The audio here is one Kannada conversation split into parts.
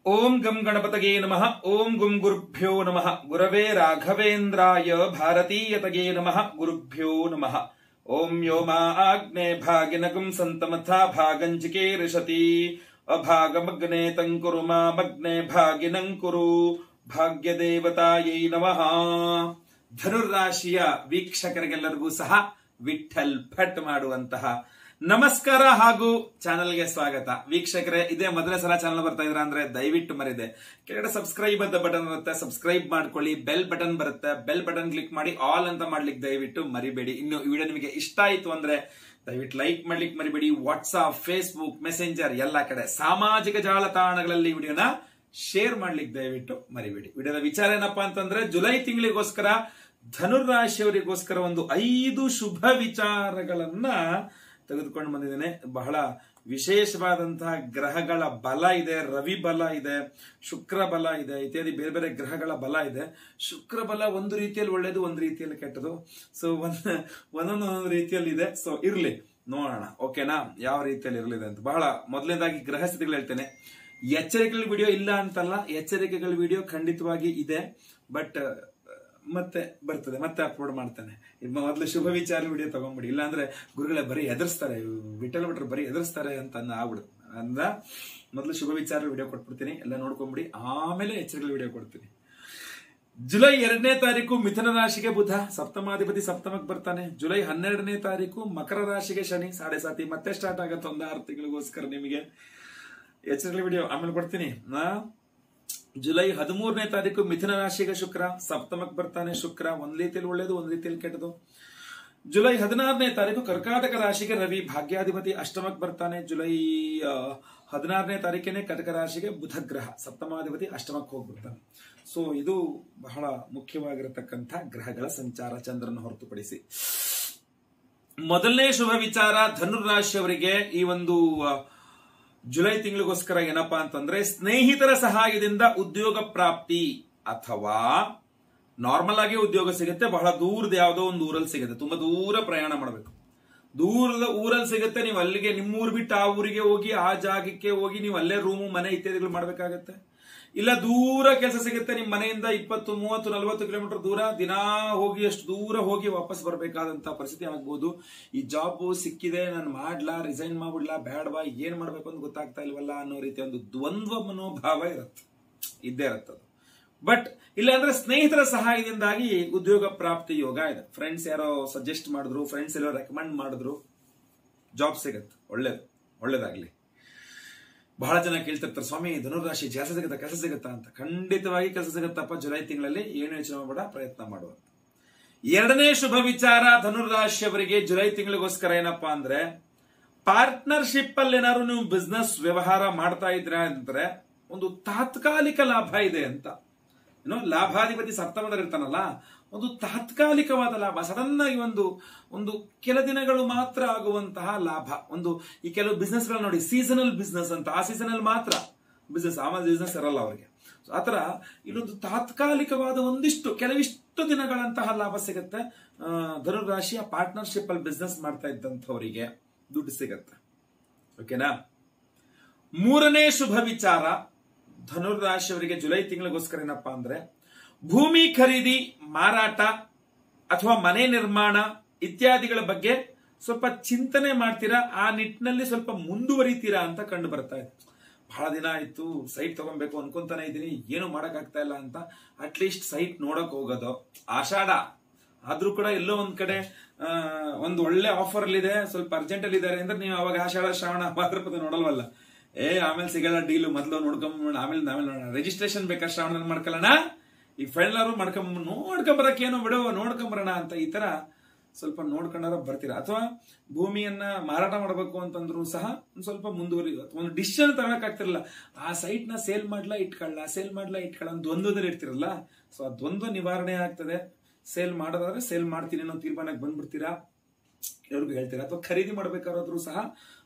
ಓಂ ಗಂ ಗಣಪತಗೆ ನಮಃ ಓಂ ಗುಂ ಗುರುಭ್ಯೋ ನಮಃ ಗುರವೇ ರಾಘವೇಂದ್ರಾಯ ಭಾರತೀಯತಗೆ ನಮಃ ಗುರುಭ್ಯೋ ನಮಃ ಓಂ ಯೋ ಮಾ ಆಗ್ನೇ ಭಾಗಿನಕಂ ಸಂತಮಥಾ ಭಾಗಂಚಿಕೆ ರಿಷತಿ ಅಭಾಗಮಗ್ನೆ ತಂಕುರು ಮಾ ಮಗ್ನೆ ಭಾಗಿನಂಕುರು ಭಾಗ್ಯದೇವತಾಯೈ ನಮಃ ಧನುರ್ರಾಶಿಯ ವೀಕ್ಷಕರಿಗೆಲ್ಲರಿಗೂ ಸಹ ವಿಠಲ್ ಭಟ್ ಮಾಡುವಂತಹ ನಮಸ್ಕಾರ ಹಾಗೂ ಚಾನೆಲ್ಗೆ ಸ್ವಾಗತ ವೀಕ್ಷಕರೇ ಇದೇ ಮೊದಲನೇ ಸಲ ಚಾನಲ್ ಬರ್ತಾ ಇದ್ರ ಅಂದ್ರೆ ದಯವಿಟ್ಟು ಮರಿದೆ ಕೆಳಗಡೆ ಸಬ್ಸ್ಕ್ರೈಬ್ ಅಂತ ಬಟನ್ ಬರುತ್ತೆ ಸಬ್ಸ್ಕ್ರೈಬ್ ಮಾಡ್ಕೊಳ್ಳಿ ಬೆಲ್ ಬಟನ್ ಬರುತ್ತೆ ಬೆಲ್ ಬಟನ್ ಕ್ಲಿಕ್ ಮಾಡಿ ಆಲ್ ಅಂತ ಮಾಡ್ಲಿಕ್ಕೆ ದಯವಿಟ್ಟು ಮರಿಬೇಡಿ ಇನ್ನು ಈ ವಿಡಿಯೋ ನಿಮಗೆ ಇಷ್ಟ ಆಯ್ತು ಅಂದ್ರೆ ದಯವಿಟ್ಟು ಲೈಕ್ ಮಾಡ್ಲಿಕ್ಕೆ ಮರಿಬೇಡಿ ವಾಟ್ಸ್ಆಪ್ ಫೇಸ್ಬುಕ್ ಮೆಸೆಂಜರ್ ಎಲ್ಲ ಕಡೆ ಸಾಮಾಜಿಕ ಜಾಲತಾಣಗಳಲ್ಲಿ ವಿಡಿಯೋನ ಶೇರ್ ಮಾಡ್ಲಿಕ್ಕೆ ದಯವಿಟ್ಟು ಮರಿಬೇಡಿ ವಿಡಿಯೋದ ವಿಚಾರ ಏನಪ್ಪಾ ಅಂತಂದ್ರೆ ಜುಲೈ ತಿಂಗಳಿಗೋಸ್ಕರ ಧನುರಾಶಿಯವರಿಗೋಸ್ಕರ ಒಂದು ಐದು ಶುಭ ವಿಚಾರಗಳನ್ನ ತೆಗೆದುಕೊಂಡು ಬಂದಿದ್ದೇನೆ ಬಹಳ ವಿಶೇಷವಾದಂತಹ ಗ್ರಹಗಳ ಬಲ ಇದೆ ರವಿ ಬಲ ಇದೆ ಶುಕ್ರ ಬಲ ಇದೆ ಇತ್ಯಾದಿ ಬೇರೆ ಬೇರೆ ಗ್ರಹಗಳ ಬಲ ಇದೆ ಶುಕ್ರ ಬಲ ಒಂದು ರೀತಿಯಲ್ಲಿ ಒಳ್ಳೇದು ಒಂದು ರೀತಿಯಲ್ಲಿ ಕೆಟ್ಟದು ಸೊ ಒಂದ್ ಒಂದೊಂದು ಒಂದೊಂದು ರೀತಿಯಲ್ಲಿ ಇದೆ ಸೊ ಇರ್ಲಿ ನೋಡೋಣ ಓಕೆನಾ ಯಾವ ರೀತಿಯಲ್ಲಿ ಇರಲಿದೆ ಅಂತ ಬಹಳ ಮೊದಲನೇದಾಗಿ ಗ್ರಹ ಸ್ಥಿತಿಗಳು ಹೇಳ್ತೇನೆ ಎಚ್ಚರಿಕೆಗಳ ವಿಡಿಯೋ ಇಲ್ಲ ಅಂತಲ್ಲ ಎಚ್ಚರಿಕೆಗಳ ವಿಡಿಯೋ ಖಂಡಿತವಾಗಿ ಇದೆ ಬಟ್ ಮತ್ತೆ ಬರ್ತದೆ ಮತ್ತೆ ಅಪ್ಲೋಡ್ ಮಾಡ್ತಾನೆ ಇದು ಮೊದಲು ಶುಭ ವಿಚಾರ ವಿಡಿಯೋ ತಗೊಂಡ್ಬಿಡಿ ಇಲ್ಲಾಂದ್ರೆ ಗುರುಗಳೇ ಬರೀ ಎದುರಿಸ್ತಾರೆ ವಿಠಲ ಭಟ್ರು ಬರೀ ಎದುರಿಸ್ತಾರೆ ಅಂತ ಅನ್ನ ಆಗ್ಬಿಡುತ್ತೆ ಅಂದ ಮೊದಲು ಶುಭ ವಿಚಾರ ವಿಡಿಯೋ ಕೊಟ್ಬಿಡ್ತೀನಿ ಎಲ್ಲ ನೋಡ್ಕೊಂಬಿಡಿ ಆಮೇಲೆ ಎಚ್ಚರಿಕೆಗಳ ವಿಡಿಯೋ ಕೊಡ್ತೀನಿ ಜುಲೈ ಎರಡನೇ ತಾರೀಕು ಮಿಥುನ ರಾಶಿಗೆ ಬುಧ ಸಪ್ತಮಾಧಿಪತಿ ಸಪ್ತಮಕ್ಕೆ ಬರ್ತಾನೆ ಜುಲೈ ಹನ್ನೆರಡನೇ ತಾರೀಕು ಮಕರ ರಾಶಿಗೆ ಶನಿ ಸಾಡೆ ಸಾತಿ ಮತ್ತೆ ಸ್ಟಾರ್ಟ್ ಆಗತ್ತೆ ಒಂದು ಆರು ತಿಂಗಳಿಗೋಸ್ಕರ ನಿಮಗೆ ಎಚ್ಚರಿಕೆ ವಿಡಿಯೋ ಆಮೇಲೆ ಕೊಡ್ತೀನಿ ನಾ ಜುಲೈ ಹದಿಮೂರನೇ ತಾರೀಕು ಮಿಥುನ ರಾಶಿಗೆ ಶುಕ್ರ ಸಪ್ತಮಕ್ಕೆ ಬರ್ತಾನೆ ಶುಕ್ರ ಒಂದ್ ರೀತಿಯಲ್ಲಿ ಒಳ್ಳೇದು ಒಂದ್ ರೀತಿಯಲ್ಲಿ ಕೆಟ್ಟದು ಜುಲೈ ಹದಿನಾರನೇ ತಾರೀಕು ಕರ್ನಾಟಕ ರಾಶಿಗೆ ರವಿ ಭಾಗ್ಯಾಧಿಪತಿ ಅಷ್ಟಮಕ್ಕೆ ಬರ್ತಾನೆ ಜುಲೈ ಹದಿನಾರನೇ ತಾರೀಕಿನೇ ಕಟಕ ರಾಶಿಗೆ ಬುಧ ಗ್ರಹ ಸಪ್ತಮಾಧಿಪತಿ ಅಷ್ಟಮಕ್ಕೆ ಹೋಗ್ಬಿಡ್ತಾನೆ ಸೊ ಇದು ಬಹಳ ಮುಖ್ಯವಾಗಿರತಕ್ಕಂಥ ಗ್ರಹಗಳ ಸಂಚಾರ ಚಂದ್ರನ ಹೊರತುಪಡಿಸಿ ಮೊದಲನೇ ಶುಭ ವಿಚಾರ ಧನುರಾಶಿಯವರಿಗೆ ಈ ಒಂದು ಜುಲೈ ತಿಂಗಳಿಗೋಸ್ಕರ ಏನಪ್ಪಾ ಅಂತಂದ್ರೆ ಸ್ನೇಹಿತರ ಸಹಾಯದಿಂದ ಉದ್ಯೋಗ ಪ್ರಾಪ್ತಿ ಅಥವಾ ನಾರ್ಮಲ್ ಆಗಿ ಉದ್ಯೋಗ ಸಿಗುತ್ತೆ ಬಹಳ ದೂರದ ಯಾವುದೋ ಒಂದು ಊರಲ್ಲಿ ಸಿಗುತ್ತೆ ತುಂಬಾ ದೂರ ಪ್ರಯಾಣ ಮಾಡಬೇಕು ದೂರದ ಊರಲ್ಲಿ ಸಿಗುತ್ತೆ ನೀವು ಅಲ್ಲಿಗೆ ನಿಮ್ಮೂರು ಬಿಟ್ಟು ಆ ಊರಿಗೆ ಹೋಗಿ ಆ ಜಾಗಕ್ಕೆ ಹೋಗಿ ನೀವು ಅಲ್ಲೇ ರೂಮು ಮನೆ ಇತ್ಯಾದಿಗಳು ಮಾಡ್ಬೇಕಾಗತ್ತೆ ಇಲ್ಲ ದೂರ ಕೆಲಸ ಸಿಗುತ್ತೆ ನಿಮ್ಮ ಮನೆಯಿಂದ ಇಪ್ಪತ್ತು ಮೂವತ್ತು ನಲವತ್ತು ಕಿಲೋಮೀಟರ್ ದೂರ ದಿನಾ ಹೋಗಿ ಅಷ್ಟು ದೂರ ಹೋಗಿ ವಾಪಸ್ ಬರಬೇಕಾದಂತ ಪರಿಸ್ಥಿತಿ ಆಗ್ಬೋದು ಈ ಜಾಬ್ ಸಿಕ್ಕಿದೆ ನಾನು ಮಾಡ್ಲಾ ರಿಸೈನ್ ಮಾಡ್ಬಿಡ್ಲಾ ಬೇಡವಾ ಏನ್ ಮಾಡ್ಬೇಕು ಅಂತ ಗೊತ್ತಾಗ್ತಾ ಇಲ್ವಲ್ಲ ಅನ್ನೋ ರೀತಿಯ ಒಂದು ದ್ವಂದ್ವ ಮನೋಭಾವ ಇರುತ್ತೆ ಇದ್ದೇ ಇರುತ್ತೆ ಬಟ್ ಇಲ್ಲಾಂದ್ರೆ ಸ್ನೇಹಿತರ ಸಹಾಯದಿಂದಾಗಿ ಉದ್ಯೋಗ ಪ್ರಾಪ್ತಿ ಯೋಗ ಇದೆ ಫ್ರೆಂಡ್ಸ್ ಯಾರೋ ಸಜೆಸ್ಟ್ ಮಾಡಿದ್ರು ಫ್ರೆಂಡ್ಸ್ ಯಾರೋ ರೆಕಮೆಂಡ್ ಮಾಡಿದ್ರು ಜಾಬ್ ಸಿಗತ್ತೆ ಒಳ್ಳೇದು ಒಳ್ಳೇದಾಗ್ಲಿ ಬಹಳ ಜನ ಕೇಳ್ತಿರ್ತಾರೆ ಸ್ವಾಮಿ ಧನುರಾಶಿ ಕೆಲಸ ಸಿಗುತ್ತಾ ಕೆಲಸ ಸಿಗುತ್ತಾ ಅಂತ ಖಂಡಿತವಾಗಿ ಕೆಲಸ ಸಿಗುತ್ತಪ್ಪ ಜುಲೈ ತಿಂಗಳಲ್ಲಿ ಏನು ಯೋಚನೆ ಮಾಡಬೇಡ ಪ್ರಯತ್ನ ಮಾಡುವ ಎರಡನೇ ಶುಭ ವಿಚಾರ ಧನುರಾಶಿಯವರಿಗೆ ಜುಲೈ ತಿಂಗಳಿಗೋಸ್ಕರ ಏನಪ್ಪಾ ಅಂದ್ರೆ ಪಾರ್ಟ್ನರ್ಶಿಪ್ ಅಲ್ಲಿ ಏನಾದ್ರು ನೀವು ಬಿಸ್ನೆಸ್ ವ್ಯವಹಾರ ಮಾಡ್ತಾ ಇದ್ರ ಅಂದ್ರೆ ಒಂದು ತಾತ್ಕಾಲಿಕ ಲಾಭ ಇದೆ ಅಂತ ಏನೋ ಲಾಭಾಧಿಪತಿ ಸಪ್ತಮದಲ್ಲಿರ್ತಾನಲ್ಲ ಒಂದು ತಾತ್ಕಾಲಿಕವಾದ ಲಾಭ ಸಡನ್ ಆಗಿ ಒಂದು ಒಂದು ಕೆಲ ದಿನಗಳು ಮಾತ್ರ ಆಗುವಂತಹ ಲಾಭ ಒಂದು ಈ ಕೆಲವು ಬಿಸ್ನೆಸ್ ಗಳು ನೋಡಿ ಸೀಸನಲ್ ಬಿಸ್ನೆಸ್ ಅಂತ ಆ ಸೀಸನಲ್ ಮಾತ್ರ ಬಿಸ್ನೆಸ್ ಆಮೇಲೆ ಬಿಸ್ನೆಸ್ ಇರಲ್ಲ ಅವರಿಗೆ ಆತರ ಇಲ್ಲೊಂದು ತಾತ್ಕಾಲಿಕವಾದ ಒಂದಿಷ್ಟು ಕೆಲವಿಷ್ಟು ದಿನಗಳಂತಹ ಲಾಭ ಸಿಗುತ್ತೆ ಧನುರಾಶಿಯ ಪಾರ್ಟ್ನರ್ಶಿಪ್ ಅಲ್ಲಿ ಬಿಸ್ನೆಸ್ ಮಾಡ್ತಾ ಇದ್ದಂಥವರಿಗೆ ದುಡ್ಡು ಸಿಗತ್ತೆ ಓಕೆನಾ ಮೂರನೇ ಶುಭ ವಿಚಾರ ಧನುರಾಶಿಯವರಿಗೆ ಜುಲೈ ತಿಂಗಳಿಗೋಸ್ಕರ ಏನಪ್ಪಾ ಅಂದ್ರೆ ಭೂಮಿ ಖರೀದಿ ಮಾರಾಟ ಅಥವಾ ಮನೆ ನಿರ್ಮಾಣ ಇತ್ಯಾದಿಗಳ ಬಗ್ಗೆ ಸ್ವಲ್ಪ ಚಿಂತನೆ ಮಾಡ್ತೀರಾ ಆ ನಿಟ್ಟಿನಲ್ಲಿ ಸ್ವಲ್ಪ ಮುಂದುವರಿತೀರಾ ಅಂತ ಕಂಡು ಬರ್ತಾ ಇದೆ ಬಹಳ ದಿನ ಆಯ್ತು ಸೈಟ್ ತಗೊಬೇಕು ಅನ್ಕೊಂತಾನೆ ಇದ್ದೀನಿ ಏನು ಮಾಡಕ್ ಆಗ್ತಾ ಇಲ್ಲ ಅಂತ ಅಟ್ಲೀಸ್ಟ್ ಸೈಟ್ ನೋಡಕ್ ಹೋಗೋದು ಆಷಾಢ ಆದ್ರೂ ಕೂಡ ಎಲ್ಲೋ ಒಂದ್ ಕಡೆ ಒಂದು ಒಳ್ಳೆ ಆಫರ್ ಅಲ್ಲಿ ಇದೆ ಸ್ವಲ್ಪ ಅರ್ಜೆಂಟ್ ಅಲ್ಲಿ ಇದಾರೆ ಅಂದ್ರೆ ನೀವು ಅವಾಗ ಆಷಾಢ ಶ್ರಾವಣ ಭಾದ್ರಪದ ನೋಡಲ್ವಲ್ಲ ಏ ಆಮೇಲೆ ಸಿಗಲ್ಲ ಡೀಲು ಮೊದಲು ನೋಡ್ಕೊಂಡ್ ಆಮೇಲೆ ಆಮೇಲೆ ನೋಡೋಣ ರಿಜಿಸ್ಟ್ರೇಷನ್ ಬೇಕಾ ಶ್ರಾವಣದಲ್ಲಿ ಮಾಡ್ಕೊಳ್ಳೋಣ ಈ ಫೈನಲ್ ಮಾಡ್ಕೊಂಡ್ ನೋಡ್ಕೊಂಬರಕ್ ಏನೋ ಬಿಡುವ ನೋಡ್ಕೊಂಬರೋಣ ಅಂತ ಈ ತರ ಸ್ವಲ್ಪ ನೋಡ್ಕೊಂಡಾರ ಬರ್ತೀರಾ ಅಥವಾ ಭೂಮಿಯನ್ನ ಮಾರಾಟ ಮಾಡಬೇಕು ಅಂತಂದ್ರು ಸಹ ಒಂದ್ ಸ್ವಲ್ಪ ಮುಂದುವರಿ ಒಂದು ಡಿಸಿಷನ್ ತಗೊಳಕ್ ಆಗ್ತಿರಲ್ಲ ಆ ಸೈಟ್ ನ ಸೇಲ್ ಮಾಡ್ಲಾ ಇಟ್ಕೊಳ್ಳ ಸೇಲ್ ಮಾಡ್ಲಾ ಇಟ್ಕೊಳ್ಳ ದ್ವಂದ್ವದಲ್ಲಿ ಇರ್ತಿರಲ್ಲ ಸೊ ಆ ದ್ವಂದ್ವ ನಿವಾರಣೆ ಆಗ್ತದೆ ಸೇಲ್ ಮಾಡೋದಾದ್ರೆ ಸೇಲ್ ಮಾಡ್ತೀನಿ ಅನ್ನೋ ತೀರ್ಮಾನಕ್ಕೆ ಬಂದ್ಬಿಡ್ತೀರಾ ಎಲ್ರಿಗೂ ಹೇಳ್ತೀರಾ ಅಥವಾ ಖರೀದಿ ಮಾಡ್ಬೇಕಾದ್ರೂ ಸಹ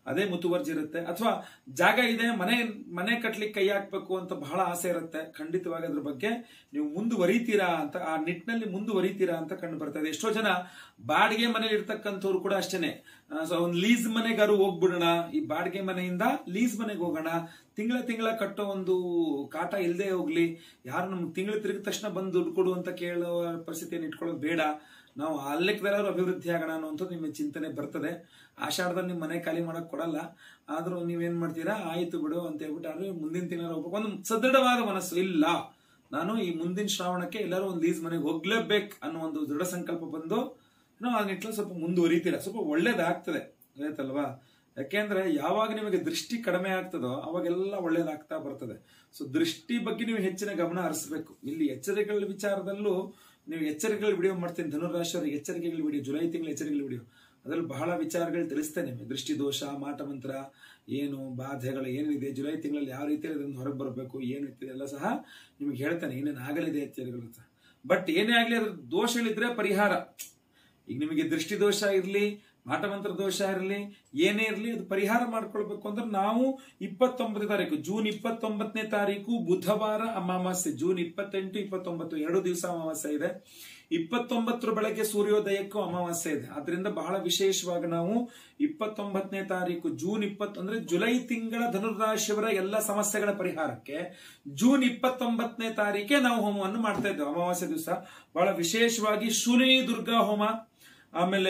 ಅದೇ ಮುತುವರ್ಜಿ ಇರುತ್ತೆ ಅಥವಾ ಜಾಗ ಇದೆ ಮನೆ ಮನೆ ಕಟ್ಲಿಕ್ಕೆ ಕೈ ಹಾಕ್ಬೇಕು ಅಂತ ಬಹಳ ಆಸೆ ಇರುತ್ತೆ ಖಂಡಿತವಾಗಿ ಅದ್ರ ಬಗ್ಗೆ ನೀವು ಮುಂದುವರಿತೀರಾ ಅಂತ ಆ ನಿಟ್ಟಿನಲ್ಲಿ ಮುಂದುವರಿತೀರಾ ಅಂತ ಕಂಡು ಬರ್ತಾ ಇದೆ ಎಷ್ಟೋ ಜನ ಬಾಡಿಗೆ ಮನೇಲಿ ಇರ್ತಕ್ಕಂಥವ್ರು ಕೂಡ ಅಷ್ಟೇನೆ ಸೊ ಒಂದು ಲೀಸ್ ಮನೆಗಾರು ಹೋಗ್ಬಿಡೋಣ ಈ ಬಾಡಿಗೆ ಮನೆಯಿಂದ ಲೀಸ್ ಮನೆಗೆ ಹೋಗೋಣ ತಿಂಗಳ ತಿಂಗಳ ಕಟ್ಟೋ ಒಂದು ಕಾಟ ಇಲ್ಲದೆ ಹೋಗ್ಲಿ ಯಾರು ನಮ್ಗೆ ತಿಂಗಳ ತಿರುಗಿದ ತಕ್ಷಣ ಬಂದು ದುಡ್ಡು ಕೊಡು ಅಂತ ಕೇಳೋ ಪರಿಸ್ಥಿತಿಯನ್ನು ಇಟ್ಕೊಳ್ಳೋದು ಬೇಡ ನಾವು ಆ ಲೆಕ್ಕದಲ್ಲಾದ್ರೂ ಅಭಿವೃದ್ಧಿ ಆಗೋಣ ಅನ್ನೋಂಥದ್ದು ನಿಮ್ಮ ಚಿಂತನೆ ಬರ್ತದೆ ಆಷಾಢದಲ್ಲಿ ನಿಮ್ಮ ಮನೆ ಖಾಲಿ ಮಾಡಕ್ ಕೊಡಲ್ಲ ಆದ್ರೂ ನೀವೇನ್ ಮಾಡ್ತೀರಾ ಆಯ್ತು ಬಿಡು ಅಂತ ಹೇಳ್ಬಿಟ್ಟು ಆದ್ರೆ ಮುಂದಿನ ತಿಂಗಳ ಹೋಗ್ಬೇಕು ಒಂದು ಸದೃಢವಾದ ಮನಸ್ಸು ಇಲ್ಲ ನಾನು ಈ ಮುಂದಿನ ಶ್ರಾವಣಕ್ಕೆ ಎಲ್ಲರೂ ಒಂದು ಲೀಸ್ ಮನೆಗೆ ಹೋಗ್ಲೇಬೇಕು ಅನ್ನೋ ಒಂದು ದೃಢ ಸಂಕಲ್ಪ ಬಂದು ನಾವು ಆ ನಿಟ್ಟಿನಲ್ಲಿ ಸ್ವಲ್ಪ ಮುಂದುವರಿತೀರಾ ಸ್ವಲ್ಪ ಒಳ್ಳೇದಾಗ್ತದೆ ಆಯ್ತಲ್ವಾ ಯಾಕೆಂದ್ರೆ ಯಾವಾಗ ನಿಮಗೆ ದೃಷ್ಟಿ ಕಡಿಮೆ ಆಗ್ತದೋ ಅವಾಗೆಲ್ಲ ಒಳ್ಳೇದಾಗ್ತಾ ಬರ್ತದೆ ಸೊ ದೃಷ್ಟಿ ಬಗ್ಗೆ ನೀವು ಹೆಚ್ಚಿನ ಗಮನ ಹರಿಸಬೇಕು ಇಲ್ಲಿ ಎಚ್ಚರಿಕೆಗಳ ವಿಚಾರದಲ್ಲೂ ನೀವು ಎಚ್ಚರಿಕೆಗಳ ವಿಡಿಯೋ ಮಾಡ್ತೀನಿ ಧನುರಾಶಿಯವರಿಗೆ ಎಚ್ಚರಿಕೆಗಳ ವಿಡಿಯೋ ಜುಲೈ ತಿಂಗಳ ಎಚ್ಚರಿಕೆಗಳ ವಿಡಿಯೋ ಅದ್ರಲ್ಲಿ ಬಹಳ ವಿಚಾರಗಳು ತಿಳಿಸ್ತೇನೆ ನಿಮಗೆ ದೃಷ್ಟಿ ದೋಷ ಮಾಟ ಮಂತ್ರ ಏನು ಬಾಧೆಗಳು ಏನಿದೆ ಜುಲೈ ತಿಂಗಳಲ್ಲಿ ಯಾವ ರೀತಿಯಲ್ಲಿ ಅದನ್ನು ಹೊರಗೆ ಬರಬೇಕು ಏನು ಇರ್ತದೆ ಎಲ್ಲ ಸಹ ನಿಮ್ಗೆ ಹೇಳ್ತೇನೆ ಏನೇನು ಆಗಲಿದೆ ಎಚ್ಚರಿಕೆಗಳು ಅಂತ ಬಟ್ ಏನೇ ಆಗಲಿ ಅದ್ರ ದೋಷಗಳಿದ್ರೆ ಪರಿಹಾರ ಈಗ ನಿಮಗೆ ದೃಷ್ಟಿ ದೋಷ ಇರಲಿ ಮಾಟಮಂತ್ರ ದೋಷ ಇರಲಿ ಏನೇ ಇರಲಿ ಅದು ಪರಿಹಾರ ಮಾಡ್ಕೊಳ್ಬೇಕು ಅಂದ್ರೆ ನಾವು ಇಪ್ಪತ್ತೊಂಬತ್ತನೇ ತಾರೀಕು ಜೂನ್ ಇಪ್ಪತ್ತೊಂಬತ್ತನೇ ತಾರೀಕು ಬುಧವಾರ ಅಮಾವಾಸ್ಯೆ ಜೂನ್ ಇಪ್ಪತ್ತೆಂಟು ಇಪ್ಪತ್ತೊಂಬತ್ತು ಎರಡು ದಿವಸ ಅಮಾವಾಸ್ಯೆ ಇದೆ ಇಪ್ಪತ್ತೊಂಬತ್ತರ ಬೆಳಗ್ಗೆ ಸೂರ್ಯೋದಯಕ್ಕೂ ಅಮಾವಾಸ್ಯೆ ಇದೆ ಆದ್ರಿಂದ ಬಹಳ ವಿಶೇಷವಾಗಿ ನಾವು ಇಪ್ಪತ್ತೊಂಬತ್ತನೇ ತಾರೀಕು ಜೂನ್ ಇಪ್ಪತ್ತು ಅಂದ್ರೆ ಜುಲೈ ತಿಂಗಳ ಧನುರ್ರಾಶಿಯವರ ಎಲ್ಲ ಸಮಸ್ಯೆಗಳ ಪರಿಹಾರಕ್ಕೆ ಜೂನ್ ಇಪ್ಪತ್ತೊಂಬತ್ತನೇ ತಾರೀಕೆ ನಾವು ಹೋಮವನ್ನು ಮಾಡ್ತಾ ಇದ್ದೇವೆ ಅಮಾವಾಸ್ಯೆ ದಿವಸ ಬಹಳ ವಿಶೇಷವಾಗಿ ಶೂಲಿನಿ ದುರ್ಗಾ ಹೋಮ ಆಮೇಲೆ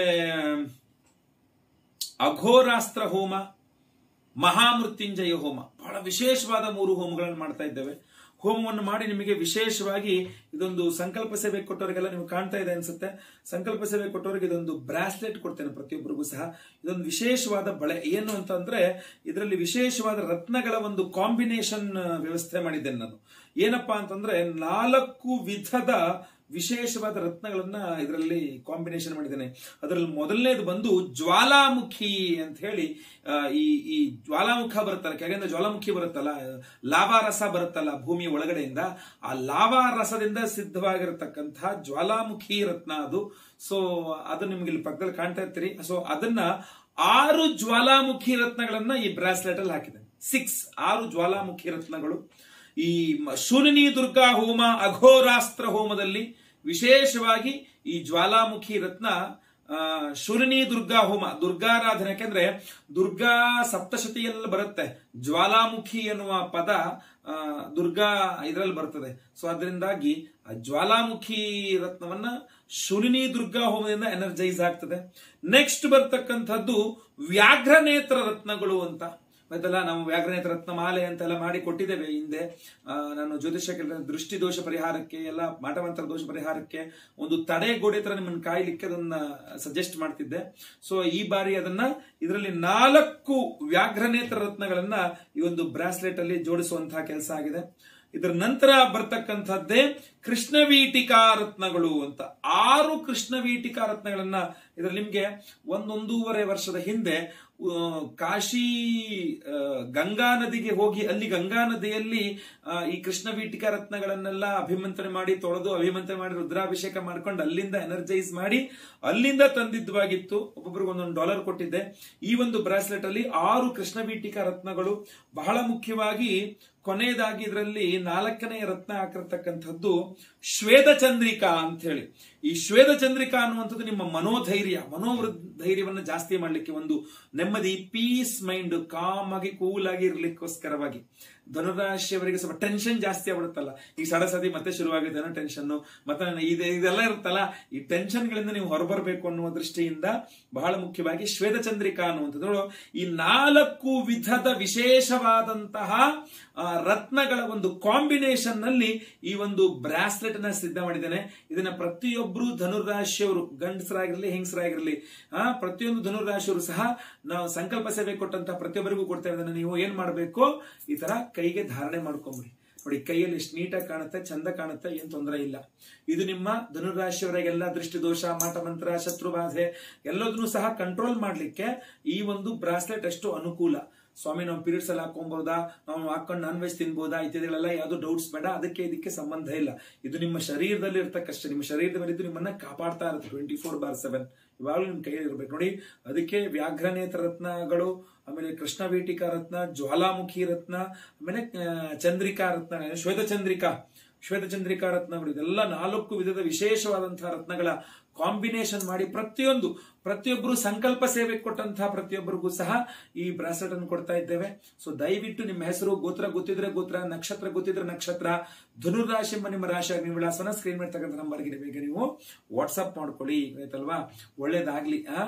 ಅಘೋರಾಸ್ತ್ರ ಹೋಮ ಮಹಾಮೃತ್ಯುಂಜಯ ಹೋಮ ಬಹಳ ವಿಶೇಷವಾದ ಮೂರು ಹೋಮಗಳನ್ನು ಮಾಡ್ತಾ ಇದ್ದೇವೆ ಹೋಮವನ್ನು ಮಾಡಿ ನಿಮಗೆ ವಿಶೇಷವಾಗಿ ಇದೊಂದು ಸಂಕಲ್ಪ ಸೇವೆ ಕೊಟ್ಟವರಿಗೆಲ್ಲ ನೀವು ಕಾಣ್ತಾ ಇದೆ ಅನ್ಸುತ್ತೆ ಸಂಕಲ್ಪ ಸೇವೆ ಕೊಟ್ಟವರಿಗೆ ಇದೊಂದು ಬ್ರಾಸ್ಲೆಟ್ ಕೊಡ್ತೇನೆ ಪ್ರತಿಯೊಬ್ಬರಿಗೂ ಸಹ ಇದೊಂದು ವಿಶೇಷವಾದ ಬಳೆ ಏನು ಅಂತಂದ್ರೆ ಇದರಲ್ಲಿ ವಿಶೇಷವಾದ ರತ್ನಗಳ ಒಂದು ಕಾಂಬಿನೇಷನ್ ವ್ಯವಸ್ಥೆ ಮಾಡಿದ್ದೇನೆ ನಾನು ಏನಪ್ಪಾ ಅಂತಂದ್ರೆ ನಾಲ್ಕು ವಿಧದ ವಿಶೇಷವಾದ ರತ್ನಗಳನ್ನ ಇದರಲ್ಲಿ ಕಾಂಬಿನೇಷನ್ ಮಾಡಿದ್ದೇನೆ ಅದರಲ್ಲಿ ಮೊದಲನೇದು ಬಂದು ಜ್ವಾಲಾಮುಖಿ ಅಂತ ಹೇಳಿ ಆ, ಈ ಈ ಜ್ವಾಲಾಮುಖ ಬರುತ್ತಲ್ಲ ಕೆಳಗಿಂದ ಜ್ವಾಲಾಮುಖಿ ಬರುತ್ತಲ್ಲ ಲಾವಾ ರಸ ಬರುತ್ತಲ್ಲ ಭೂಮಿಯ ಒಳಗಡೆಯಿಂದ ಆ ಲಾವಾ ರಸದಿಂದ ಸಿದ್ಧವಾಗಿರತಕ್ಕಂತಹ ಜ್ವಾಲಾಮುಖಿ ರತ್ನ ಅದು ಸೊ ಅದು ನಿಮ್ಗೆ ಇಲ್ಲಿ ಪಕ್ಕದಲ್ಲಿ ಕಾಣ್ತಾ ಇರ್ತೀರಿ ಸೊ ಅದನ್ನ ಆರು ಜ್ವಾಲಾಮುಖಿ ರತ್ನಗಳನ್ನ ಈ ಬ್ರಾಸ್ಲೆಟ್ ಅಲ್ಲಿ ಹಾಕಿದೆ ಸಿಕ್ಸ್ ಆರು ಜ್ವಾಲಾಮುಖಿ ರತ್ನಗಳು ಈ ಮ- ಶೂಲಿನಿ ದುರ್ಗಾ ಹೋಮ ಅಘೋರಾಸ್ತ್ರ ಹೋಮದಲ್ಲಿ ವಿಶೇಷವಾಗಿ ಈ ಜ್ವಾಲಾಮುಖಿ ರತ್ನ ಆ, ಶೂಲಿನಿ ದುರ್ಗಾ ಹೋಮ ದುರ್ಗಾರಾಧನೆ ಯಾಕೆಂದ್ರೆ ದುರ್ಗಾ ಸಪ್ತಶತಿಯಲ್ಲಿ ಬರುತ್ತೆ ಜ್ವಾಲಾಮುಖಿ ಎನ್ನುವ ಪದ ಆ, ದುರ್ಗಾ ಇದರಲ್ಲಿ ಬರ್ತದೆ ಸೊ ಅದರಿಂದಾಗಿ ಆ ಜ್ವಾಲಾಮುಖಿ ರತ್ನವನ್ನ ಶೂಲಿನಿ ದುರ್ಗಾ ಹೋಮದಿಂದ ಎನರ್ಜೈಸ್ ಆಗ್ತದೆ ನೆಕ್ಸ್ಟ್ ಬರ್ತಕ್ಕಂಥದ್ದು ವ್ಯಾಘ್ರನೇತ್ರ ರತ್ನಗಳು ಅಂತ ಆಯ್ತಲ್ಲ ನಾವು ವ್ಯಾಘ್ರನೇತ್ರ ರತ್ನ ಮಾಲೆ ಅಂತೆಲ್ಲ ಮಾಡಿ ಕೊಟ್ಟಿದ್ದೇವೆ ಹಿಂದೆ ಆ, ನಾನು ಜ್ಯೋತಿಷ ಕೇಳಿದ ದೃಷ್ಟಿ ದೋಷ ಪರಿಹಾರಕ್ಕೆ ಎಲ್ಲ ಮಾಟಮಂತ್ರ ದೋಷ ಪರಿಹಾರಕ್ಕೆ ಒಂದು ತಡೆಗೋಡೆ ತರ ನಿಮ್ಮನ್ನು ಕಾಯ್ಲಿಕ್ಕೆ ಅದನ್ನ ಸಜೆಸ್ಟ್ ಮಾಡ್ತಿದ್ದೆ ಸೊ ಈ ಬಾರಿ ಅದನ್ನ ಇದರಲ್ಲಿ ನಾಲ್ಕು ವ್ಯಾಘ್ರನೇತ್ರ ರತ್ನಗಳನ್ನ ಈ ಒಂದು ಬ್ರಾಸ್ಲೆಟ್ ಅಲ್ಲಿ ಜೋಡಿಸುವಂತಹ ಕೆಲಸ ಆಗಿದೆ ಇದರ ನಂತರ ಬರ್ತಕ್ಕಂಥದ್ದೇ ಕೃಷ್ಣವೀಟಿಕಾ ರತ್ನಗಳು ಅಂತ ಆರು ಕೃಷ್ಣವೀಟಿಕಾ ರತ್ನಗಳನ್ನ ಇದರಲ್ಲಿ ನಿಮ್ಗೆ ಒಂದೊಂದೂವರೆ ವರ್ಷದ ಹಿಂದೆ ಆ, ಕಾಶಿ ಆ, ಗಂಗಾ ನದಿಗೆ ಹೋಗಿ ಅಲ್ಲಿ ಗಂಗಾ ನದಿಯಲ್ಲಿ ಆ, ಈ ಕೃಷ್ಣವೀಟಿಕಾ ರತ್ನಗಳನ್ನೆಲ್ಲ ಅಭಿಮಂತ್ರಣೆ ಮಾಡಿ ತೊಳೆದು ಅಭಿಮಂತ್ರಣೆ ಮಾಡಿ ರುದ್ರಾಭಿಷೇಕ ಮಾಡ್ಕೊಂಡು ಅಲ್ಲಿಂದ ಎನರ್ಜೈಸ್ ಮಾಡಿ ಅಲ್ಲಿಂದ ತಂದಿದ್ದವಾಗಿತ್ತು ಒಬ್ಬೊಬ್ರಿಗೆ ಒಂದೊಂದು ಡಾಲರ್ ಕೊಟ್ಟಿದ್ದೆ ಈ ಒಂದು ಬ್ರಾಸ್ಲೆಟ್ ಅಲ್ಲಿ ಆರು ಕೃಷ್ಣವೀಟಿಕಾ ರತ್ನಗಳು ಬಹಳ ಮುಖ್ಯವಾಗಿ ಕೊನೆಯದಾಗಿ ಇದರಲ್ಲಿ ನಾಲ್ಕನೆಯ ರತ್ನ ಹಾಕಿರ್ತಕ್ಕಂಥದ್ದು ಶ್ವೇತ ಚಂದ್ರಿಕಾ ಅಂತ ಹೇಳಿ ಈ ಶ್ವೇತ ಚಂದ್ರಿಕಾ ಅನ್ನುವಂಥದ್ದು ನಿಮ್ಮ ಮನೋಧೈರ್ಯ ಮನೋವೃದ್ಧ ಧೈರ್ಯವನ್ನು ಜಾಸ್ತಿ ಮಾಡ್ಲಿಕ್ಕೆ ಒಂದು ನೆಮ್ಮದಿ ಪೀಸ್ ಮೈಂಡ್ ಕಾಮ್ ಆಗಿ ಕೂಲ್ ಆಗಿ ಇರ್ಲಿಕ್ಕೋಸ್ಕರವಾಗಿ ಧನುರಾಶಿಯವರಿಗೆ ಸ್ವಲ್ಪ ಟೆನ್ಷನ್ ಜಾಸ್ತಿ ಆಗ್ಬಿಡುತ್ತಲ್ಲ ಈ ಸಡಸದಿ ಮತ್ತೆ ಶುರುವಾಗಿದೆ ಅನ್ನೋ ಟೆನ್ಷನ್ ಮತ್ತೆ ಇದೆ ಇದೆಲ್ಲ ಇರುತ್ತಲ್ಲ ಈ ಟೆನ್ಷನ್ ಗಳಿಂದ ನೀವು ಹೊರಬರಬೇಕು ಅನ್ನುವ ದೃಷ್ಟಿಯಿಂದ ಬಹಳ ಮುಖ್ಯವಾಗಿ ಶ್ವೇತ ಚಂದ್ರಿಕಾ ಅನ್ನುವಂಥದ್ದು ನೋಡು, ಈ ನಾಲ್ಕು ವಿಧದ ವಿಶೇಷವಾದಂತಹ ಆ, ರತ್ನಗಳ ಒಂದು ಕಾಂಬಿನೇಷನ್ ನಲ್ಲಿ ಈ ಒಂದು ಬ್ರಾಸ್ಲೆಟ್ ನ ಸಿದ್ಧ ಮಾಡಿದ್ದೇನೆ ಇದನ್ನ ಪ್ರತಿಯೊಬ್ಬರು ಧನುರಾಶಿಯವರು ಗಂಡಸರಾಗಿರ್ಲಿ ಹೆಂಗಸರಾಗಿರ್ಲಿ ಆ ಪ್ರತಿಯೊಂದು ಧನುರಾಶಿಯವರು ಸಹ ನಾವು ಸಂಕಲ್ಪ ಸೇವೆ ಕೊಟ್ಟಂತಹ ಪ್ರತಿಯೊಬ್ಬರಿಗೂ ಕೊಡ್ತಾ ಇದ್ದೇನೆ ನೀವು ಏನ್ ಮಾಡಬೇಕು ಈ ತರ ಕೈಗೆ ಧಾರಣೆ ಮಾಡ್ಕೊಂಬಿಡಿ ನೋಡಿ ಕೈಯಲ್ಲಿ ಎಷ್ಟು ನೀಟಾಗಿ ಕಾಣುತ್ತೆ ಚಂದ ಕಾಣುತ್ತೆ ಏನ್ ತೊಂದರೆ ಇಲ್ಲ ಇದು ನಿಮ್ಮ ಧನುರಾಶಿಯವರಿಗೆಲ್ಲ ದೃಷ್ಟಿ ದೋಷ ಮಾಟಮಂತ್ರ ಶತ್ರುಬಾಧೆ ಎಲ್ಲದನ್ನು ಸಹ ಕಂಟ್ರೋಲ್ ಮಾಡ್ಲಿಕ್ಕೆ ಈ ಒಂದು ಬ್ರಾಸ್ಲೆಟ್ ಅಷ್ಟು ಅನುಕೂಲ ಸ್ವಾಮಿ ನಾವು ಪೀರಿಯಡ್ಸ್ ಅಲ್ಲಿ ಹಾಕೊಂಬೋದಾ ನಾವು ಹಾಕೊಂಡು ನಾನ್ ವೆಜ್ ತಿನ್ಬೋದಾ ಇತ್ಯಾದಿಗಳೆಲ್ಲ ಯಾವ್ದು ಡೌಟ್ಸ್ ಬೇಡ ಅದಕ್ಕೆ ಇದಕ್ಕೆ ಸಂಬಂಧ ಇಲ್ಲ ಇದು ನಿಮ್ಮ ಶರೀರದಲ್ಲಿ ಇರ್ತಕ್ಕಷ್ಟೇ ನಿಮ್ಮ ಶರೀರದ ಮೇಲೆ ಇದು ನಿಮ್ಮನ್ನ ಕಾಪಾಡ್ತಾ ಇರುತ್ತೆ ಟ್ವೆಂಟಿ ಫೋರ್ ಬಾರ್ ಸೆವೆನ್ ಇವಾಗಲೂ ನಿಮ್ ಕೈಯಲ್ಲಿ ಇರ್ಬೇಕು ನೋಡಿ ಅದಕ್ಕೆ ವ್ಯಾಘ್ರನೇತ್ರ ರತ್ನಗಳು ಆಮೇಲೆ ಕೃಷ್ಣ ವೇಟಿಕಾ ರತ್ನ ಜ್ವಾಲಾಮುಖಿ ರತ್ನ ಆಮೇಲೆ ಆ, ಚಂದ್ರಿಕಾ ರತ್ನ ಶ್ವೇತ ಚಂದ್ರಿಕಾ ಶ್ವೇತ ಚಂದ್ರಿಕಾ ರತ್ನಗಳು ಇದೆಲ್ಲ ನಾಲ್ಕು ವಿಧದ ವಿಶೇಷವಾದಂತಹ ರತ್ನಗಳ ಕಾಂಬಿನೇಷನ್ ಮಾಡಿ ಪ್ರತಿಯೊಂದು ಪ್ರತಿಯೊಬ್ಬರು ಸಂಕಲ್ಪ ಸೇವೆ ಕೊಟ್ಟಂತಹ ಪ್ರತಿಯೊಬ್ಬರಿಗೂ ಸಹ ಈ ಬ್ರಾಸ್ಲೆಟ್ ಅನ್ನು ಕೊಡ್ತಾ ಇದ್ದೇವೆ ಸೊ ದಯವಿಟ್ಟು ನಿಮ್ಮ ಹೆಸರು ಗೋತ್ರ ಗೊತ್ತಿದ್ರೆ ಗೋತ್ರ ನಕ್ಷತ್ರ ಗೊತ್ತಿದ್ರೆ ನಕ್ಷತ್ರ ಧನುರಾಶಿ ಎಂಬ ನಿಮ್ಮ ರಾಶಿ ಅಗ್ನಿ ವಿಳಾಸನ ಸ್ಕ್ರೀನ್ ಮೇಲೆ ತಕ್ಕಂಥ ನಂಬರ್ಗೆ ಬೇಗ ನೀವು ವಾಟ್ಸ್ಆಪ್ ಮಾಡ್ಕೊಳ್ಳಿ ಆಯ್ತಲ್ವಾ ಒಳ್ಳೇದಾಗ್ಲಿ ಆ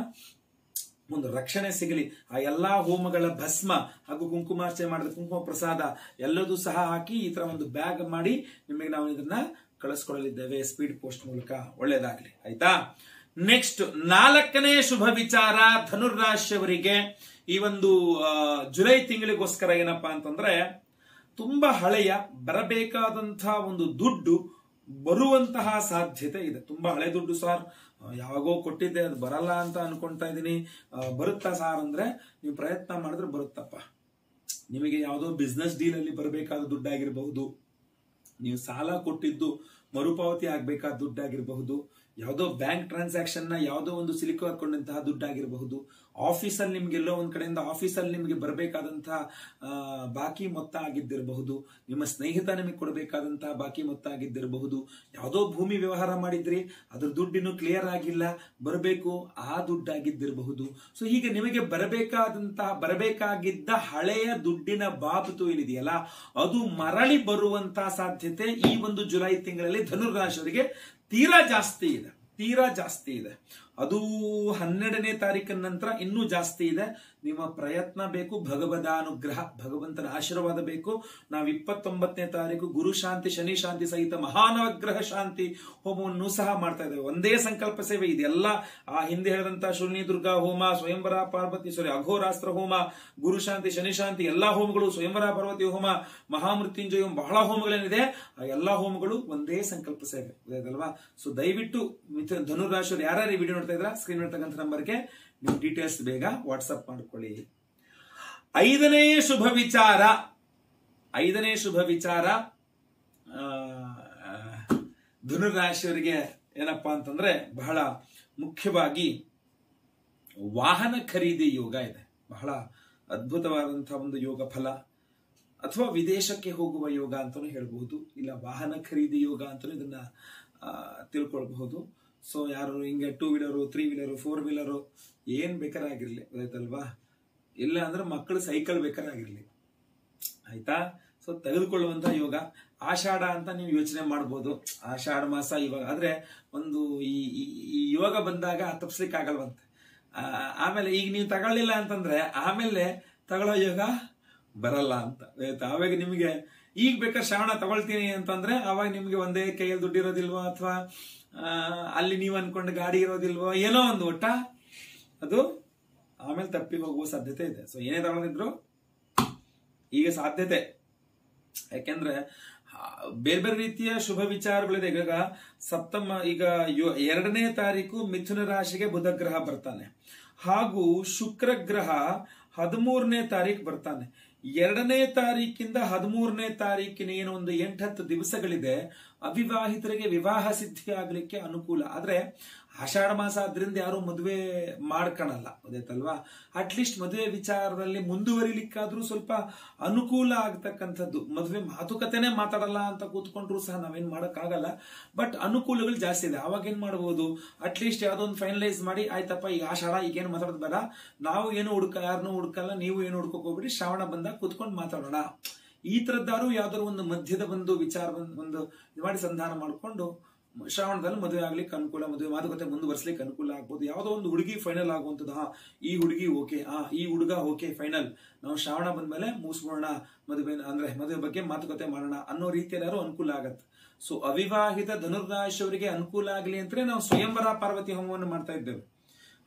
ಒಂದು ರಕ್ಷಣೆ ಸಿಗಲಿ ಆ ಎಲ್ಲಾ ಹೋಮಗಳ ಭಸ್ಮ ಹಾಗೂ ಕುಂಕುಮಾರ್ಚನೆ ಮಾಡಿದ ಕುಂಕುಮ ಪ್ರಸಾದ ಎಲ್ಲದೂ ಸಹ ಹಾಕಿ ಈ ತರ ಒಂದು ಬ್ಯಾಗ್ ಮಾಡಿ ನಿಮಗೆ ನಾವು ಇದನ್ನ ಕಳಿಸ್ಕೊಡಲಿದ್ದೇವೆ ಸ್ಪೀಡ್ ಪೋಸ್ಟ್ ಮೂಲಕ ಒಳ್ಳೇದಾಗ್ಲಿ ಆಯ್ತಾ ನೆಕ್ಸ್ಟ್ ನಾಲ್ಕನೇ ಶುಭ ವಿಚಾರ ಧನುರ್ರಾಶಿಯವರಿಗೆ ಈ ಒಂದು ಆ, ಜುಲೈ ತಿಂಗಳಿಗೋಸ್ಕರ ಏನಪ್ಪಾ ಅಂತಂದ್ರೆ ತುಂಬಾ ಹಳೆಯ ಬರಬೇಕಾದಂತಹ ಒಂದು ದುಡ್ಡು ಬರುವಂತಹ ಸಾಧ್ಯತೆ ಇದೆ ತುಂಬಾ ಹಳೆ ದುಡ್ಡು ಸರ್ ಯಾವಾಗೋ ಕೊಟ್ಟಿದ್ದೆ ಅದು ಬರಲ್ಲ ಅಂತ ಅನ್ಕೊಂತಾ ಇದ್ದೀನಿ ಆ, ಬರುತ್ತಾ ಸಾರ್ ಅಂದ್ರೆ ನೀವು ಪ್ರಯತ್ನ ಮಾಡಿದ್ರೆ ಬರುತ್ತಪ್ಪ ನಿಮಗೆ ಯಾವುದೋ ಬಿಸ್ನೆಸ್ ಡೀಲ್ ಅಲ್ಲಿ ಬರಬೇಕಾದ ದುಡ್ಡಾಗಿರಬಹುದು ನೀವು ಸಾಲ ಕೊಟ್ಟಿದ್ದು ಮರುಪಾವತಿ ಆಗ್ಬೇಕಾದ ದುಡ್ಡಾಗಿರಬಹುದು ಯಾವುದೋ ಬ್ಯಾಂಕ್ ಟ್ರಾನ್ಸಾಕ್ಷನ್ ನ ಯಾವುದೋ ಒಂದು ಸಿಲುಕು ಹಾಕೊಂಡಂತಹ ದುಡ್ಡಾಗಿರಬಹುದು ಆಫೀಸಲ್ಲಿ ನಿಮ್ಗೆ ಎಲ್ಲೋ ಒಂದ್ ಕಡೆಯಿಂದ ಆಫೀಸಲ್ಲಿ ನಿಮಗೆ ಬರಬೇಕಾದಂತಹ ಆ, ಬಾಕಿ ಮೊತ್ತ ಆಗಿದ್ದಿರಬಹುದು ನಿಮ್ಮ ಸ್ನೇಹಿತ ನಿಮಗೆ ಕೊಡಬೇಕಾದಂತಹ ಬಾಕಿ ಮೊತ್ತ ಆಗಿದ್ದಿರಬಹುದು ಯಾವುದೋ ಭೂಮಿ ವ್ಯವಹಾರ ಮಾಡಿದ್ರಿ ಅದ್ರ ದುಡ್ಡಿನ್ನು ಕ್ಲಿಯರ್ ಆಗಿಲ್ಲ ಬರಬೇಕು ಆ ದುಡ್ಡಾಗಿದ್ದಿರಬಹುದು ಸೊ ಹೀಗೆ ನಿಮಗೆ ಬರಬೇಕಾದಂತಹ ಬರಬೇಕಾಗಿದ್ದ ಹಳೆಯ ದುಡ್ಡಿನ ಬಾಬತು ಏನಿದೆಯಲ್ಲ ಅದು ಮರಳಿ ಬರುವಂತಹ ಸಾಧ್ಯತೆ ಈ ಒಂದು ಜುಲೈ ತಿಂಗಳಲ್ಲಿ ಧನುರ್ರಾಶಿಯವರಿಗೆ ತೀರಾ ಜಾಸ್ತಿ ಇದೆ ತೀರಾ ಜಾಸ್ತಿ ಇದೆ ಅದು ಹನ್ನೆರಡನೇ ತಾರೀಕಿನ ನಂತರ ಇನ್ನೂ ಜಾಸ್ತಿ ಇದೆ ನಿಮ್ಮ ಪ್ರಯತ್ನ ಬೇಕು ಭಗವದಾನುಗ್ರಹ ಭಗವಂತನ ಆಶೀರ್ವಾದ ಬೇಕು ನಾವು ಇಪ್ಪತ್ತೊಂಬತ್ತನೇ ತಾರೀಕು ಗುರು ಶಾಂತಿ ಶನಿ ಶಾಂತಿ ಸಹಿತ ಮಹಾನವಗ್ರಹ ಶಾಂತಿ ಹೋಮವನ್ನು ಸಹ ಮಾಡ್ತಾ ಇದ್ದೇವೆ ಒಂದೇ ಸಂಕಲ್ಪ ಸೇವೆ ಇದೆಲ್ಲ ಆ ಹಿಂದೆ ಹೇಳಿದಂತ ಶೂನ್ಯ ದುರ್ಗಾ ಹೋಮ ಸ್ವಯಂವರ ಪಾರ್ವತಿ ಸಾರಿ ಅಘೋರಾಸ್ತ್ರ ಹೋಮ ಗುರು ಶಾಂತಿ ಶನಿ ಶಾಂತಿ ಎಲ್ಲಾ ಹೋಮಗಳು ಸ್ವಯಂವರ ಪಾರ್ವತಿ ಹೋಮ ಮಹಾಮೃತ್ಯುಂಜಯ ಹೋಮ ಬಹಳ ಹೋಮಗಳೇನಿದೆ ಆ ಎಲ್ಲಾ ಹೋಮಗಳು ಒಂದೇ ಸಂಕಲ್ಪ ಸೇವೆ ಗೊತ್ತಾಯ್ತಲ್ವಾ ಸೊ ದಯವಿಟ್ಟು ಮಿಥುನ ಧನುರಾಶಿಯವರು ಯಾರ್ಯಾರು ಈ ವಿಡಿಯೋ ನೋಡ್ತಾ ಇದ್ರ ಸ್ಕ್ರೀನ್ ನೋಡ್ತಕ್ಕಂಥ ನಂಬರ್ಗೆ ನೀವು ಡೀಟೇಲ್ಸ್ ಬೇಗ ವಾಟ್ಸ್ಆಪ್ ಮಾಡ್ಕೊಳ್ಳಿ ಐದನೇ ಶುಭ ವಿಚಾರ ಐದನೇ ಶುಭ ವಿಚಾರ ಆ, ಧನುರಾಶಿಯವರಿಗೆ ಏನಪ್ಪಾ ಅಂತಂದ್ರೆ ಬಹಳ ಮುಖ್ಯವಾಗಿ ವಾಹನ ಖರೀದಿ ಯೋಗ ಇದೆ ಬಹಳ ಅದ್ಭುತವಾದಂತಹ ಒಂದು ಯೋಗ ಫಲ ಅಥವಾ ವಿದೇಶಕ್ಕೆ ಹೋಗುವ ಯೋಗ ಅಂತಾನೂ ಹೇಳ್ಬಹುದು ಇಲ್ಲ ವಾಹನ ಖರೀದಿ ಯೋಗ ಅಂತಾನೂ ಇದನ್ನ ಆ, ತಿಳ್ಕೊಳ್ಬಹುದು ಸೊ ಯಾರು ಹಿಂಗೆ two wheeler three wheeler four wheeler ಏನ್ ಬೇಕಾರಾಗಿರ್ಲಿ ಗೊತ್ತಾಯ್ತಲ್ವಾ ಇಲ್ಲ ಅಂದ್ರೆ ಮಕ್ಕಳು ಸೈಕಲ್ ಬೇಕಾರಾಗಿರ್ಲಿ ಆಯ್ತಾ ಸೊ ತೆಗೆದುಕೊಳ್ಳುವಂತ ಯೋಗ ಆಷಾಢ ಅಂತ ನೀವು ಯೋಚನೆ ಮಾಡ್ಬೋದು ಆಷಾಢ ಮಾಸ ಇವಾಗ ಆದ್ರೆ ಒಂದು ಈ ಈ- ಈ ಯೋಗ ಬಂದಾಗ ತಪ್ಸ್ಲಿಕ್ಕೆ ಆಗಲ್ವಂತೆ ಆ, ಆಮೇಲೆ ಈಗ ನೀವು ತಗೊಳ್ಳಿಲ್ಲ ಅಂತಂದ್ರೆ ಆಮೇಲೆ ತಗೊಳ್ಳೋ ಯೋಗ ಬರಲ್ಲ ಅಂತ ಆಯ್ತಾ ಅವಾಗ ನಿಮಗೆ ಈಗ ಬೇಕಾದ್ರೆ ಶ್ರಾವಣ ತಗೊಳ್ತೀನಿ ಅಂತಂದ್ರೆ ಅವಾಗ ನಿಮ್ಗೆ ಒಂದೇ ಕೈಯಲ್ಲಿ ದುಡ್ಡು ಇರೋದಿಲ್ವೋ ಅಥವಾ ಅಲ್ಲಿ ನೀವು ಅನ್ಕೊಂಡು ಗಾಡಿ ಇರೋದಿಲ್ವೋ ಏನೋ ಒಂದು ಒಟ್ಟ ಅದು ಆಮೇಲೆ ತಪ್ಪಿ ಹೋಗುವ ಸಾಧ್ಯತೆ ಇದೆ ಸೊ ಏನೇ ತಗೊಂಡಿದ್ರು ಈಗ ಸಾಧ್ಯತೆ ಯಾಕೆಂದ್ರೆ ಆ, ಬೇರೆ ಬೇರೆ ರೀತಿಯ ಶುಭ ವಿಚಾರಗಳಿದೆ ಈಗ ಸಪ್ತಮ ಈಗ ಯೋ- ಎರಡನೇ ತಾರೀಕು ಮಿಥುನ ರಾಶಿಗೆ ಬುಧ ಗ್ರಹ ಬರ್ತಾನೆ ಹಾಗೂ ಶುಕ್ರ ಗ್ರಹ ಹದಿಮೂರನೇ ತಾರೀಕು ಬರ್ತಾನೆ ಎರಡನೇ ತಾರೀಕಿಂದ ಹದಿಮೂರನೇ ತಾರೀಕಿನ ಏನು ಒಂದು ಎಂಟತ್ತು ದಿವಸಗಳಿದೆ ಅವಿವಾಹಿತರಿಗೆ ವಿವಾಹ ಸಿದ್ಧಿ ಆಗ್ಲಿಕ್ಕೆ ಅನುಕೂಲ ಆದ್ರೆ ಆಷಾಢ ಮಾಸ ಆದ್ರಿಂದ ಯಾರು ಮದುವೆ ಮಾಡ್ಕೊಳಲ್ಲ ಗೊತ್ತಾಯ್ತಲ್ವಾ ಅಟ್ಲೀಸ್ಟ್ ಮದುವೆ ವಿಚಾರದಲ್ಲಿ ಮುಂದುವರಿಲಿಕ್ಕಾದ್ರೂ ಸ್ವಲ್ಪ ಅನುಕೂಲ ಆಗ್ತಕ್ಕಂಥದ್ದು ಮದುವೆ ಮಾತುಕತೆನೆ ಮಾತಾಡಲ್ಲ ಅಂತ ಕೂತ್ಕೊಂಡ್ರು ಸಹ ನಾವೇನ್ ಮಾಡಕ್ಕಾಗಲ್ಲ ಬಟ್ ಅನುಕೂಲಗಳು ಜಾಸ್ತಿ ಇದೆ ಅವಾಗ ಏನ್ ಮಾಡಬಹುದು ಅಟ್ಲೀಸ್ಟ್ ಯಾವ್ದೋ ಒಂದು ಫೈನಲೈಸ್ ಮಾಡಿ ಆಯ್ತಪ್ಪ ಈಗ ಆಷಾಢ ಈಗೇನು ಮಾತಾಡೋದು ಬೇಡ ನಾವು ಏನು ಹುಡ್ಕ ಯಾರನ್ನೂ ಹುಡ್ಕಲ್ಲ ನೀವು ಏನು ಹುಡ್ಕೋಕ್ ಹೋಗ್ಬಿಡಿ ಶ್ರಾವಣ ಬಂದಾಗ ಕೂತ್ಕೊಂಡು ಮಾತಾಡೋಣ ಈ ತರದ್ದಾರು ಯಾವ್ದಾದ್ರು ಒಂದು ಮಧ್ಯದ ಒಂದು ವಿಚಾರ ಒಂದು- ಒಂದು ಇದು ಮಾಡಿ ಸಂಧಾನ ಮಾಡಿಕೊಂಡು ಶ್ರಾವಣದಲ್ಲಿ ಮದುವೆ ಆಗ್ಲಿಕ್ಕೆ ಅನುಕೂಲ ಮದುವೆ ಮಾತುಕತೆ ಮುಂದುವರ್ಸ್ಲಿಕ್ಕೆ ಅನುಕೂಲ ಆಗ್ಬೋದು ಯಾವುದೋ ಒಂದು ಹುಡುಗಿ ಫೈನಲ್ ಆಗುವಂಥದ್ದು ಹಾ ಈ ಹುಡುಗಿ ಓಕೆ ಆ ಈ ಹುಡುಗ ಓಕೆ ಫೈನಲ್ ನಾವು ಶ್ರಾವಣ ಬಂದ್ಮೇಲೆ ಮುಗಿಸ್ಬೋಣ ಮದುವೆ ಅಂದ್ರೆ ಮದುವೆ ಬಗ್ಗೆ ಮಾತುಕತೆ ಮಾಡೋಣ ಅನ್ನೋ ರೀತಿಯಲ್ಲಿ ಅನುಕೂಲ ಆಗತ್ತೆ ಸೊ ಅವಿವಾಹಿತ ಧನುರ್ರಾಶಿಯವರಿಗೆ ಅನುಕೂಲ ಆಗಲಿ ಅಂತಲೇ ನಾವು ಸ್ವಯಂವರ ಪಾರ್ವತಿ ಹೋಮವನ್ನು ಮಾಡ್ತಾ ಇದ್ದೇವೆ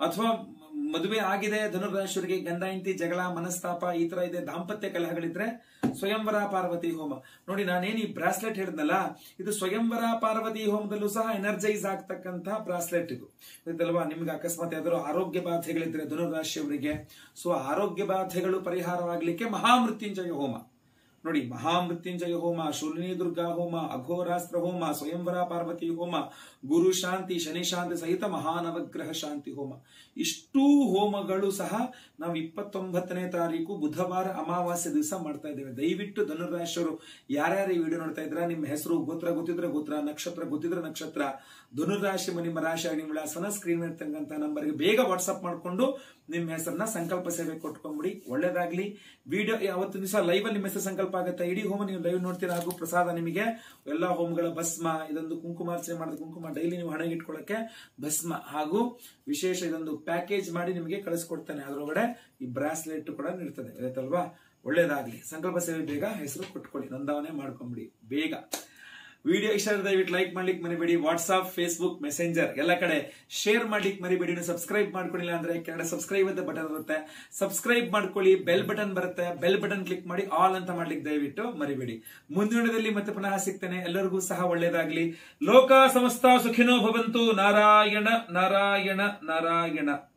ಅಥವಾ ಮದುವೆ ಆಗಿದೆ ಧನುರಾಶಿಯವರಿಗೆ ಗಂಡ ಹೆಂಡತಿ ಜಗಳ ಮನಸ್ತಾಪ ಈ ತರ ಇದೆ ದಾಂಪತ್ಯ ಕಲಹಗಳಿದ್ರೆ ಸ್ವಯಂವರ ಪಾರ್ವತಿ ಹೋಮ ನೋಡಿ ನಾನೇನ್ ಈ ಬ್ರಾಸ್ಲೆಟ್ ಹೇಳಿದ್ನಲ್ಲ ಇದು ಸ್ವಯಂವರ ಪಾರ್ವತಿ ಹೋಮದಲ್ಲೂ ಸಹ ಎನರ್ಜೈಸ್ ಆಗ್ತಕ್ಕಂತಹ ಬ್ರಾಸ್ಲೆಟ್ ಇದು ಗೊತ್ತಲ್ವಾ ನಿಮ್ಗೆ ಅಕಸ್ಮಾತ್ ಯಾವ್ದಾದ್ರು ಆರೋಗ್ಯ ಬಾಧೆಗಳಿದ್ರೆ ಧನುರಾಶಿಯವರಿಗೆ ಸೊ ಆರೋಗ್ಯ ಬಾಧೆಗಳು ಪರಿಹಾರವಾಗಲಿಕ್ಕೆ ಮಹಾಮೃತ್ಯುಂಜಯ ಹೋಮ ನೋಡಿ ಮಹಾಮೃತ್ಯುಂಜಯ ಹೋಮ ಶೂಲಿನಿ ದುರ್ಗಾ ಹೋಮ ಅಘೋರಾಸ್ತ್ರ ಹೋಮ ಸ್ವಯಂವರ ಪಾರ್ವತಿ ಹೋಮ ಗುರು ಶಾಂತಿ ಶನಿ ಶಾಂತಿ ಸಹಿತ ಮಹಾನವಗ್ರಹ ಶಾಂತಿ ಹೋಮ ಇಷ್ಟೂ ಹೋಮಗಳು ಸಹ ನಾವು ಇಪ್ಪತ್ತೊಂಬತ್ತನೇ ತಾರೀಕು ಬುಧವಾರ ಅಮಾವಾಸ್ಯ ದಿವಸ ಮಾಡ್ತಾ ಇದ್ದೇವೆ ದಯವಿಟ್ಟು ಧನುರಾಶಿಯವರು ಯಾರ್ಯಾರು ಈ ವಿಡಿಯೋ ನೋಡ್ತಾ ಇದ್ರ ನಿಮ್ಮ ಹೆಸರು ಗೋತ್ರ ಗೊತ್ತಿದ್ರೆ ಗೋತ್ರ ನಕ್ಷತ್ರ ಗೊತ್ತಿದ್ರೆ ನಕ್ಷತ್ರ ಧನುರಾಶಿ ನಿಮ್ಮ ರಾಶಿ ನಿಮ್ಮ ವಿಳಾಸನ ಸ್ಕ್ರೀನ್ ಇರ್ತಕ್ಕಂಥ ನಂಬರ್ಗೆ ಬೇಗ ವಾಟ್ಸ್ಆಪ್ ಮಾಡಿಕೊಂಡು ನಿಮ್ಮ ಹೆಸರನ್ನ ಸಂಕಲ್ಪ ಸೇವೆ ಕೊಟ್ಕೊಂಡ್ಬಿಡಿ ಒಳ್ಳೇದಾಗ್ಲಿ ವಿಡಿಯೋ ಯಾವತ್ತು ದಿವಸ ಲೈವ್ ಅಲ್ಲಿ ನಿಮ್ಮ ಹೆಸರು ಸಂಕಲ್ಪ ಆಗುತ್ತೆ ಇಡೀ ಹೋಮ ನೀವು ಲೈವ್ ನೋಡ್ತೀರಾ ಹಾಗೂ ಪ್ರಸಾದ ನಿಮಗೆ ಎಲ್ಲಾ ಹೋಮಗಳ ಭಸ್ಮ ಇದೊಂದು ಕುಂಕುಮಾರ್ಚನೆ ಮಾಡಿದ ಕುಂಕುಮ ಡೈಲಿ ನೀವು ಹಣೆಗೆ ಇಟ್ಕೊಳ್ಳಕ್ಕೆ ಭಸ್ಮ ಹಾಗೂ ವಿಶೇಷ ಇದೊಂದು ಪ್ಯಾಕೇಜ್ ಮಾಡಿ ನಿಮಗೆ ಕಳಿಸ್ಕೊಡ್ತಾನೆ ಅದರೊಳಗಡೆ ಈ ಬ್ರಾಸ್ಲೆಟ್ ಕೂಡ ಇರ್ತದೆ ಆಯ್ತಲ್ವಾ ಒಳ್ಳೇದಾಗ್ಲಿ ಸಂಕಲ್ಪ ಸೇವೆ ಬೇಗ ಹೆಸರು ಕೊಟ್ಕೊಳ್ಳಿ ನೋಂದಾವಣೆ ಮಾಡ್ಕೊಂಬಿಡಿ ಬೇಗ ವಿಡಿಯೋ ಇಷ್ಟ ಆದ್ರೆ ದಯವಿಟ್ಟು ಲೈಕ್ ಮಾಡ್ಲಿಕ್ಕೆ ಮರಿಬೇಡಿ ವಾಟ್ಸ್ಆಪ್ ಫೇಸ್ಬುಕ್ ಮೆಸೆಂಜರ್ ಎಲ್ಲ ಕಡೆ ಶೇರ್ ಮಾಡ್ಲಿಕ್ಕೆ ಮರಿಬೇಡಿ ನೀವು ಸಬ್ಸ್ಕ್ರೈಬ್ ಮಾಡ್ಕೊಳ್ಳಿಲ್ಲ ಅಂದ್ರೆ ಕೆಳಗಡೆ ಸಬ್ಸ್ಕ್ರೈಬ್ ಅಂತ ಬಟನ್ ಇರುತ್ತೆ ಸಬ್ಸ್ಕ್ರೈಬ್ ಮಾಡ್ಕೊಳ್ಳಿ ಬೆಲ್ ಬಟನ್ ಬರುತ್ತೆ ಬೆಲ್ ಬಟನ್ ಕ್ಲಿಕ್ ಮಾಡಿ ಆಲ್ ಅಂತ ಮಾಡ್ಲಿಕ್ಕೆ ದಯವಿಟ್ಟು ಮರಿಬೇಡಿ ಮುಂದಿನದಲ್ಲಿ ಮತ್ತೆ ಪುನಃ ಸಿಗ್ತೇನೆ ಎಲ್ಲರಿಗೂ ಸಹ ಒಳ್ಳೇದಾಗ್ಲಿ ಲೋಕ ಸಮಸ್ತ ಸುಖಿನೋ ಭವಂತು ನಾರಾಯಣ ನಾರಾಯಣ ನಾರಾಯಣ